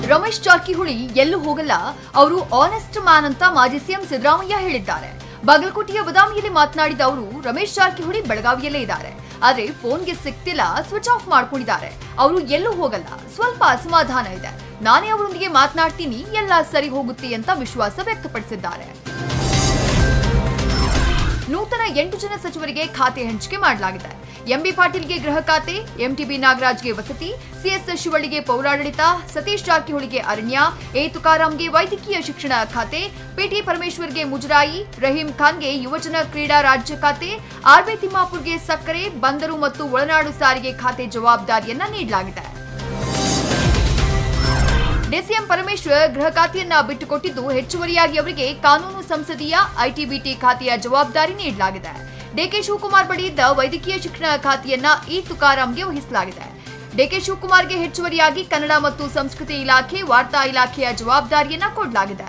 ರಮೇಶ್ ಜಾರಕಿಹೊಳಿ ಎಲ್ಲೂ ಹೋಗಲ್ಲ ಅವರು ಆನೆಸ್ಟ್ ಮ್ಯಾನ್ ಅಂತ ಮಾಜಿ ಸಿಎಂ ಸಿದ್ದರಾಮಯ್ಯ ಹೇಳಿದ್ದಾರೆ ಬಾಗಲಕೋಟೆಯ ಬದಾಮಿಯಲ್ಲಿ ಮಾತನಾಡಿದ ಅವರು ರಮೇಶ್ ಜಾರಕಿಹೊಳಿ ಬೆಳಗಾವಿಯಲ್ಲೇ ಇದ್ದಾರೆ ಆದ್ರೆ ಫೋನ್ಗೆ ಸಿಗ್ತಿಲ್ಲ ಸ್ವಿಚ್ ಆಫ್ ಮಾಡ್ಕೊಂಡಿದ್ದಾರೆ ಅವರು ಎಲ್ಲೂ ಹೋಗಲ್ಲ ಸ್ವಲ್ಪ ಅಸಮಾಧಾನ ಇದೆ ನಾನೇ ಅವರೊಂದಿಗೆ ಮಾತನಾಡ್ತೀನಿ ಎಲ್ಲ ಸರಿ ಹೋಗುತ್ತೆ ಅಂತ ವಿಶ್ವಾಸ ವ್ಯಕ್ತಪಡಿಸಿದ್ದಾರೆ ನೂತನ ಎಂಟು ಜನ ಸಚಿವರಿಗೆ ಖಾತೆ ಹಂಚಿಕೆ ಮಾಡಲಾಗಿದೆ ಎಂಬಿ ಪಾಟೀಲ್ಗೆ ಗೃಹ ಖಾತೆ ಎಂಟಿಬಿ ನಾಗರಾಜ್ಗೆ ವಸತಿ ಸಿಎಸ್ ಶಿವಳ್ಳಿಗೆ ಪೌರಾಡಳಿತ ಸತೀಶ್ ಜಾರಕಿಹೊಳಿಗೆ ಅರಣ್ಯ ಎ ತುಕಾರಾಂಗೆ ವೈದ್ಯಕೀಯ ಶಿಕ್ಷಣ ಖಾತೆ ಪಿಟಿ ಪರಮೇಶ್ವರ್ಗೆ ಮುಜರಾಯಿ ರಹೀಂ ಖಾನ್ಗೆ ಯುವಜನ ಕ್ರೀಡಾ ರಾಜ್ಯ ಖಾತೆ ಆರ್ಬಿ ತಿಮ್ಮಾಪುರ್ಗೆ ಸಕ್ಕರೆ ಬಂದರು ಮತ್ತು ಒಳನಾಡು ಸಾರಿಗೆ ಖಾತೆ ಜವಾಬ್ದಾರಿಯನ್ನ ನೀಡಲಾಗಿದೆ ಡಿಸಿಎಂ ಪರಮೇಶ್ವರ್ ಗೃಹ ಖಾತೆಯನ್ನ ಬಿಟ್ಟುಕೊಟ್ಟಿದ್ದು ಹೆಚ್ಚುವರಿಯಾಗಿ ಅವರಿಗೆ ಕಾನೂನು ಸಂಸದೀಯ ಐಟಿಬಿಟಿ ಖಾತೆಯ ಜವಾಬ್ದಾರಿ ನೀಡಲಾಗಿದೆ ಡಿಕೆ ಶಿವಕುಮಾರ್ ಬಳಿ ಇದ್ದ ವೈದ್ಯಕೀಯ ಶಿಕ್ಷಣ ಖಾತೆಯನ್ನ ಇ ತುಕಾರಾಂಗೆ ವಹಿಸಲಾಗಿದೆ ಡಿಕೆ ಶಿವಕುಮಾರ್ಗೆ ಹೆಚ್ಚುವರಿಯಾಗಿ ಕನ್ನಡ ಮತ್ತು ಸಂಸ್ಕೃತಿ ಇಲಾಖೆ ವಾರ್ತಾ ಇಲಾಖೆಯ ಜವಾಬ್ದಾರಿಯನ್ನ ಕೊಡಲಾಗಿದೆ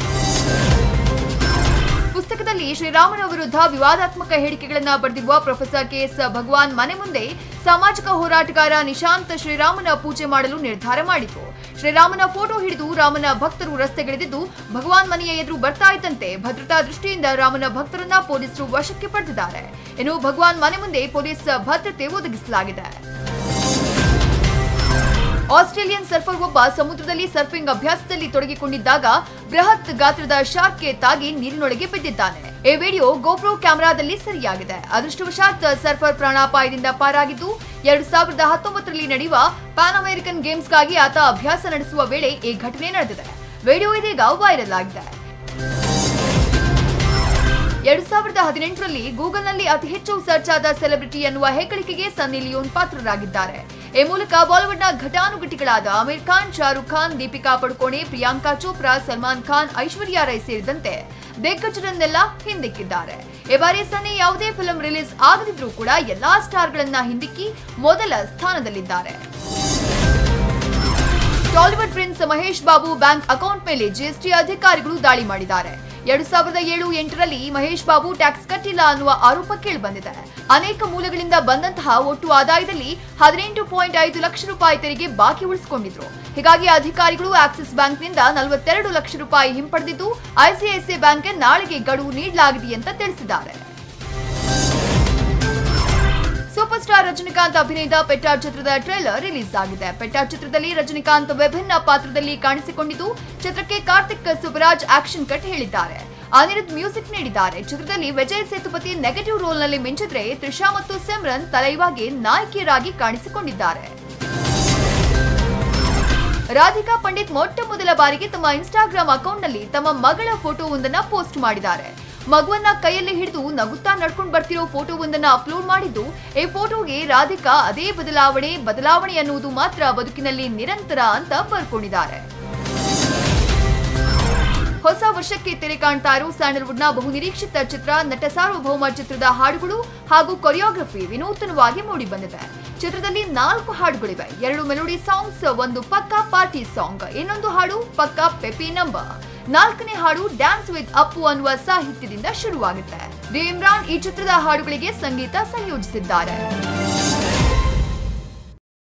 ಪುಸ್ತಕದಲ್ಲಿ ಶ್ರೀರಾಮನ ವಿರುದ್ಧ ವಿವಾದಾತ್ಮಕ ಹೇಳಿಕೆಗಳನ್ನ ಬರೆದಿರುವ ಪ್ರೊಫೆಸರ್ ಕೆಎಸ್ ಭಗವಾನ್ ಮನೆ ಮುಂದೆ ಸಾಮಾಜಿಕ ಹೋರಾಟಗಾರ ನಿಶಾಂತ್ ಶ್ರೀರಾಮನ ಪೂಜೆ ಮಾಡಲು ನಿರ್ಧಾರ ಮಾಡಿತು ಶ್ರೀರಾಮನ ಫೋಟೋ ಹಿಡಿದು ರಾಮನ ಭಕ್ತರು ರಸ್ತೆಗಿಳಿದಿದ್ದು ಭಗವಾನ್ ಮನೆಯ ಎದುರು ಬರ್ತಾ ಇದ್ದಂತೆ ಭದ್ರತಾ ದೃಷ್ಟಿಯಿಂದ ರಾಮನ ಭಕ್ತರನ್ನ ಪೊಲೀಸರು ವಶಕ್ಕೆ ಪಡೆದಿದ್ದಾರೆ ಇನ್ನು ಭಗವಾನ್ ಮನೆ ಮುಂದೆ ಪೊಲೀಸ್ ಭದ್ರತೆ ಒದಗಿಸಲಾಗಿದೆ ಆಸ್ಟ್ರೇಲಿಯನ್ ಸರ್ಫರ್ ಒಬ್ಬ ಸಮುದ್ರದಲ್ಲಿ ಸರ್ಫಿಂಗ್ ಅಭ್ಯಾಸದಲ್ಲಿ ತೊಡಗಿಕೊಂಡಿದ್ದಾಗ ಬೃಹತ್ ಗಾತ್ರದ ಶಾರ್ಕ್ಗೆ ತಾಗಿ ನೀರಿನೊಳಗೆ ಬಿದ್ದಿದ್ದಾನೆ ಈ ವಿಡಿಯೋ ಗೋಪ್ರೋ ಕ್ಯಾಮೆರಾದಲ್ಲಿ ಸರಿಯಾಗಿದೆ ಅದೃಷ್ಟವಶಾತ್ ಸರ್ಫರ್ ಪ್ರಾಣಾಪಾಯದಿಂದ ಪಾರಾಗಿದ್ದು ಎರಡು ಸಾವಿರದ ಹತ್ತೊಂಬತ್ತರಲ್ಲಿ ನಡೆಯುವ ಪ್ಯಾನ್ ಅಮೆರಿಕನ್ ಗೇಮ್ಸ್ಗಾಗಿ ಆತ ಅಭ್ಯಾಸ ನಡೆಸುವ ವೇಳೆ ಈ ಘಟನೆ ನಡೆದಿದೆ ವಿಡಿಯೋ ಇದೀಗ ವೈರಲ್ ಆಗಿದೆ ಎರಡ್ ಸಾವಿರದ ಹದಿನೆಂಟರಲ್ಲಿ ಗೂಗಲ್ನಲ್ಲಿ ಅತಿ ಹೆಚ್ಚು ಸರ್ಚ್ ಆದ ಸೆಲೆಬ್ರಿಟಿ ಎನ್ನುವ ಹೆಗ್ಗಳಿಕೆಗೆ ಸನ್ನಿ ಲಿಯೋನ್ ಪಾತ್ರರಾಗಿದ್ದಾರೆ ಈ ಮೂಲಕ ಬಾಲಿವುಡ್ನ ಘಟಾನುಘಟಿಗಳಾದ ಆಮಿರ್ ಖಾನ್ ಶಾರುಖ್ ಖಾನ್ ದೀಪಿಕಾ ಪಡುಕೋಣೆ ಪ್ರಿಯಾಂಕಾ ಚೋಪ್ರಾ ಸಲ್ಮಾನ್ ಖಾನ್ ಐಶ್ವರ್ಯ ರೈ ಸೇರಿದಂತೆ ದಿಗ್ಗಜರನ್ನೆಲ್ಲ ಹಿಂದಿಕ್ಕಿದ್ದಾರೆ ಈ ಬಾರಿ ಸನ್ನಿ ಯಾವುದೇ ಫಿಲ್ಮ್ ರಿಲೀಸ್ ಆಗದಿದ್ರೂ ಕೂಡ ಎಲ್ಲಾ ಸ್ಟಾರ್ಗಳನ್ನ ಹಿಂದಿಕ್ಕಿ ಮೊದಲ ಸ್ಥಾನದಲ್ಲಿದ್ದಾರೆ Tollywood prince Mahesh Babu bank account ಮೇಲೆ ಜಿಎಸ್ಟಿ ಅಧಿಕಾರಿಗಳು ದಾಳಿ ಮಾಡಿದ್ದಾರೆ ಎರಡು ಸಾವಿರದ ಏಳು ಎಂಟರಲ್ಲಿ ಮಹೇಶ್ ಬಾಬು ಟ್ಯಾಕ್ಸ್ ಕಟ್ಟಿಲ್ಲ ಅನ್ನುವ ಆರೋಪ ಕೇಳಿಬಂದಿದೆ ಅನೇಕ ಮೂಲಗಳಿಂದ ಬಂದಂತಹ ಒಟ್ಟು ಆದಾಯದಲ್ಲಿ ಹದಿನೆಂಟು ಪಾಯಿಂಟ್ ಐದು ಲಕ್ಷ ರೂಪಾಯಿ ತೆರಿಗೆ ಬಾಕಿ ಉಳಿಸಿಕೊಂಡಿದ್ರು ಹೀಗಾಗಿ ಅಧಿಕಾರಿಗಳು ಆಕ್ಸಿಸ್ ಬ್ಯಾಂಕ್ನಿಂದ ನಲವತ್ತೆರಡು ಲಕ್ಷ ರೂಪಾಯಿ ಹಿಂಪಡೆದಿದ್ದು ಐಸಿಐಸಿಐ ಬ್ಯಾಂಕ್ಗೆ ನಾಳೆಗೆ ಗಡುವು ನೀಡಲಾಗಿದೆ ಅಂತ ತಿಳಿಸಿದ್ದಾರೆ ಸೂಪರ್ ಸ್ಟಾರ್ ರಜನಿಕಾಂತ್ ಅಭಿನಯದ ಪೆಟ್ಟಾರ್ ಚಿತ್ರದ ಟ್ರೇಲರ್ ರಿಲೀಸ್ ಆಗಿದೆ ಪೆಟ್ಟಾರ್ ಚಿತ್ರದಲ್ಲಿ ರಜನಿಕಾಂತ್ ವಿಭಿನ್ನ ಪಾತ್ರದಲ್ಲಿ ಕಾಣಿಸಿಕೊಂಡಿದ್ದು ಚಿತ್ರಕ್ಕೆ ಕಾರ್ತಿಕ್ ಸುಬರಾಜ್ ಆಕ್ಷನ್ ಕಟ್ ಹೇಳಿದ್ದಾರೆ ಅನಿರುದ್ ಮ್ಯೂಸಿಕ್ ನೀಡಿದ್ದಾರೆ ಚಿತ್ರದಲ್ಲಿ ವಿಜಯ್ ಸೇತುಪತಿ ನೆಗೆಟಿವ್ ರೋಲ್ನಲ್ಲಿ ಮಿಂಚಿದ್ರೆ ತ್ರಿಷಾ ಮತ್ತು ಸಿಮ್ರನ್ ತಲೈವಾಗೆ ನಾಯಕಿಯರಾಗಿ ಕಾಣಿಸಿಕೊಂಡಿದ್ದಾರೆ ರಾಧಿಕಾ ಪಂಡಿತ್ ಮೊಟ್ಟ ಮೊದಲ ಬಾರಿಗೆ ತಮ್ಮ ಇನ್ಸ್ಟಾಗ್ರಾಮ್ ಅಕೌಂಟ್ನಲ್ಲಿ ತಮ್ಮ ಮಗಳ ಫೋಟೋವೊಂದನ್ನ ಪೋಸ್ಟ್ ಮಾಡಿದ್ದಾರೆ ಮಗುವನ್ನ ಕೈಯಲ್ಲಿ ಹಿಡಿದು ನಗುತ್ತಾ ನಡ್ಕೊಂಡು ಬರ್ತಿರೋ ಫೋಟೋವೊಂದನ್ನ ಅಪ್ಲೋಡ್ ಮಾಡಿದ್ದು ಈ ಫೋಟೋಗೆ ರಾಧಿಕಾ ಅದೇ ಬದಲಾವಣೆ ಬದಲಾವಣೆ ಅನ್ನುವುದು ಮಾತ್ರ ಬದುಕಿನಲ್ಲಿ ನಿರಂತರ ಅಂತ ಬರ್ಕೊಂಡಿದ್ದಾರೆ ಹೊಸ ವರ್ಷಕ್ಕೆ ತೆರೆ ಕಾಣ್ತಾ ಇರೋ ಸ್ಯಾಂಡಲ್ವುಡ್ನ ಬಹುನಿರೀಕ್ಷಿತ ಚಿತ್ರ ನಟ ಸಾರ್ವಭೌಮ ಚಿತ್ರದ ಹಾಡುಗಳು ಹಾಗೂ ಕೊರಿಯೋಗ್ರಫಿ ವಿನೂತನವಾಗಿ ಮೂಡಿಬಂದಿದೆ ಚಿತ್ರದಲ್ಲಿ ನಾಲ್ಕು ಹಾಡುಗಳಿವೆ ಎರಡು ಮೆಲೋಡಿ ಸಾಂಗ್ಸ್ ಒಂದು ಪಕ್ಕಾ ಪಾರ್ಟಿ ಸಾಂಗ್ ಇನ್ನೊಂದು ಹಾಡು ಪಕ್ಕಾ ಪೆಪಿ ನಂಬರ್ ನಾಲ್ಕನೇ ಹಾಡು ಡ್ಯಾನ್ಸ್ ವಿತ್ ಅಪ್ಪು ಅನ್ನುವ ಸಾಹಿತ್ಯದಿಂದ ಶುರುವಾಗುತ್ತೆ ಡಿ ಇಮ್ರಾನ್ ಈ ಚಿತ್ರದ ಹಾಡುಗಳಿಗೆ ಸಂಗೀತ ಸಂಯೋಜಿಸಿದ್ದಾರೆ